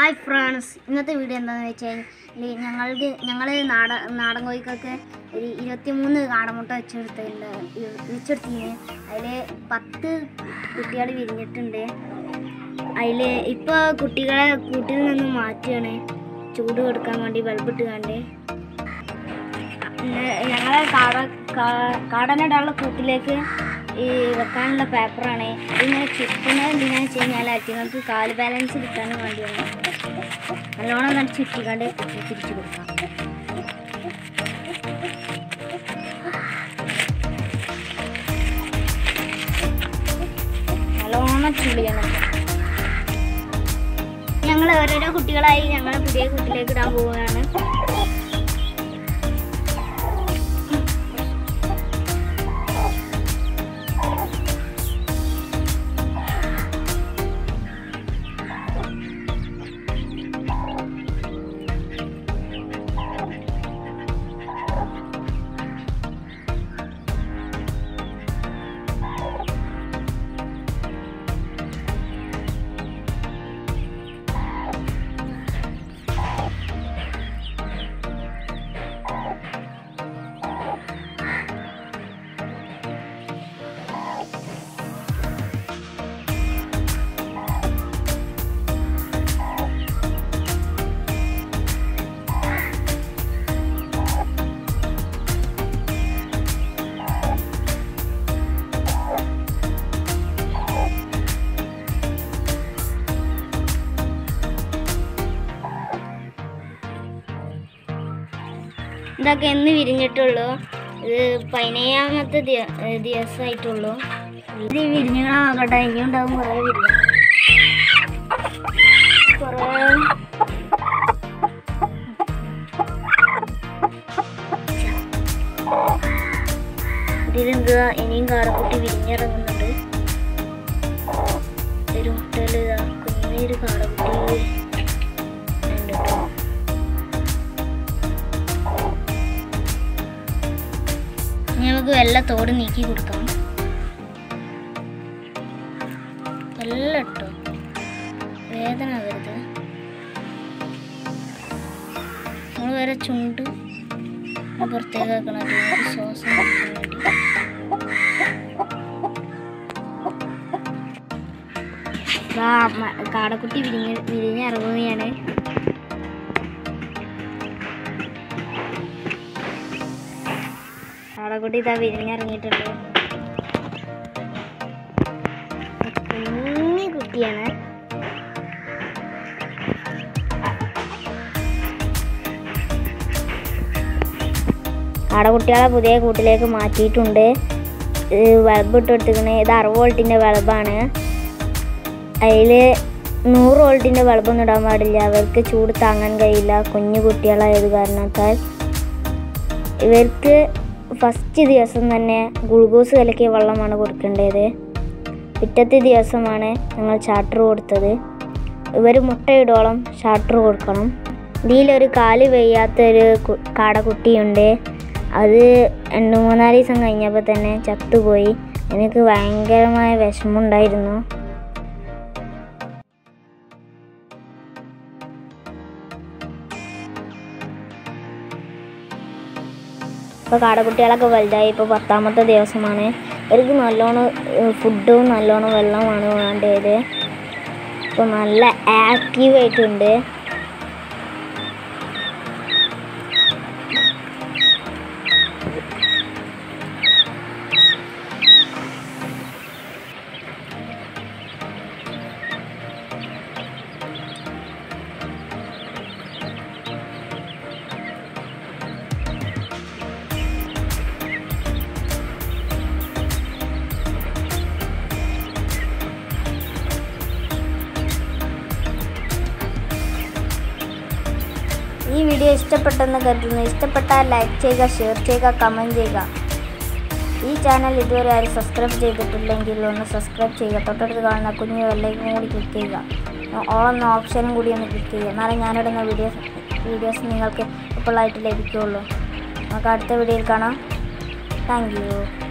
hi friends ഇന്നത്തെ video എന്താണെന്ന് വെച്ച് കഴിഞ്ഞാൽ ഞങ്ങൾക്ക് ഞങ്ങൾ നാട നാടൻ കോഴിക്കൊക്കെ ഒരു ഇരുപത്തിമൂന്ന് കാടമുട്ട വെച്ചെടുത്തിട്ടുണ്ട് വെച്ചെടുത്തിന് അതിൽ പത്ത് കുട്ടികൾ വിരിഞ്ഞിട്ടുണ്ട് അതിൽ ഇപ്പോൾ കുട്ടികളെ കൂട്ടിൽ നിന്ന് മാറ്റുകയാണ് ചൂട് കൊടുക്കാൻ വേണ്ടി ബൾബിട്ട് കണ്ട് പിന്നെ ഞങ്ങളെ കാട കാ- കാടനിടാനുള്ള കൂട്ടിലേക്ക് ഈ വെക്കാനുള്ള പേപ്പറാണ് ഇതിങ്ങനെ ചുറ്റുന്നത് എന്തിനാന്ന് വെച്ച് കഴിഞ്ഞാൽ അറ്റുങ്ങൾക്ക് കാല് ബാലൻസ് കിട്ടാൻ വേണ്ടിയാണ് നല്ലോണം നല്ല ചുറ്റിക്കാണ്ട് തിരിച്ചു കൊടുക്കാം നല്ലോണം ചുളിയണം ഞങ്ങൾ ഓരോരോ കുട്ടികളായി ഞങ്ങൾ പുതിയ കുട്ടിയിലേക്ക് ഇടാൻ പോവുകയാണ് ഇതൊക്കെ എന്ന് വിരിഞ്ഞിട്ടുള്ളൂ ഇത് പതിനേഴാമത്തെ ദിവ- ഏ, ദിവസമായിട്ടുള്ളൂ ഇത് വിരിഞ്ഞ നോക്കട്ടെ ഇനിയും ഉണ്ടാവും കുറേ വിരിഞ്ഞ കുറേ ഇതിലെന്താ ഇനിയും കാടക്കുട്ടി വിരിഞ്ഞിറങ്ങുന്നുണ്ട് ഒരു മുട്ടയിൽ ഇതാ കുഞ്ഞൊരു കാടക്കുട്ടി ഉണ്ട് കേട്ടോ ഇനി നമുക്ക് വെള്ള തോട് നീക്കി കൊടുക്കാം വെള്ളം ഇട്ടോ വേദന ആവരുത് നമ്മൾ വരെ ചുണ്ട് ഒന്ന് പുറത്തേക്ക് വെക്കണം അതിനൊരു ശ്വാസം കിട്ടാൻ വേണ്ടി ദാ മ- കാടക്കുട്ടി വിരിഞ്ഞ് വിരിഞ്ഞിറങ്ങുകയാണ് കാടക്കുട്ടി ഇതാ വിരിഞ്ഞിറങ്ങിയിട്ടുണ്ട് കുഞ്ഞു കുട്ടിയാണ് കാടക്കുട്ടികളെ പുതിയ കൂട്ടിലേക്ക് മാറ്റിയിട്ടുണ്ട് ബൾബ് ഇട്ട് കൊടുത്തിരിക്കണേ ഇത് അറുപത് വോൾട്ടിൻ്റെ ബൾബാണ് അതിൽ നൂറ് വോൾട്ടിൻ്റെ ബൾബൊന്നും ഇടാൻ പാടില്ല അവർക്ക് ചൂട് താങ്ങാൻ കഴിയില്ല കുഞ്ഞു കുട്ടികളായത് കാരണത്താൽ ഇവർക്ക് ഫസ്റ്റ് ദിവസം തന്നെ ഗ്ലൂക്കോസ് കലക്കിയ വെള്ളമാണ് കൊടുക്കേണ്ടത് പിറ്റത്തെ ദിവസമാണ് ഞങ്ങൾ ചാട്ടർ കൊടുത്തത് ഇവർ മുട്ടയിടോളം ചാട്ടർ കൊടുക്കണം ഇതിലൊരു കാല് വയ്യാത്തൊരു കു- കാടക്കുട്ടിയുണ്ട് അത് രണ്ട് മൂന്നാല് ദിവസം കഴിഞ്ഞപ്പോൾ തന്നെ ചത്തുപോയി എനിക്ക് ഭയങ്കരമായ വിഷമമുണ്ടായിരുന്നു ഇപ്പോൾ കാടക്കുട്ടികളൊക്കെ വലുതായി ഇപ്പോൾ പത്താമത്തെ ദിവസമാണ് ഇവർക്ക് നല്ലോണം ഏഹ്, ഫുഡും നല്ലോണം വെള്ളമാണ് വേണ്ടത് ഇപ്പോൾ നല്ല ആക്റ്റീവ് ആയിട്ടുണ്ട് ഈ വീഡിയോ ഇഷ്ടപ്പെട്ടെന്ന് കരുതുന്നു ഇഷ്ടപ്പെട്ടാൽ ലൈക്ക് ചെയ്യുക ഷെയർ ചെയ്യുക കമൻറ്റ് ചെയ്യുക ഈ ചാനൽ ഇതുവരെ ആരും സബ്സ്ക്രൈബ് ചെയ്തിട്ടില്ലെങ്കിൽ ഒന്ന് സബ്സ്ക്രൈബ് ചെയ്യുക തൊട്ടടുത്ത് കാണുന്ന കുഞ്ഞു വെള്ളയ്ക്കും കൂടി ക്ലിക്ക് ചെയ്യുക ഓൾ എന്ന ഓപ്ഷനും കൂടി ഒന്ന് ക്ലിക്ക് ചെയ്യുക എന്നാലേ ഞാനിടുന്ന വീഡിയോസ് വീഡിയോസ് നിങ്ങൾക്ക് ഇപ്പോഴായിട്ട് ലഭിക്കുകയുള്ളൂ നമുക്ക് അടുത്ത വീഡിയോയിൽ കാണാം താങ്ക് യു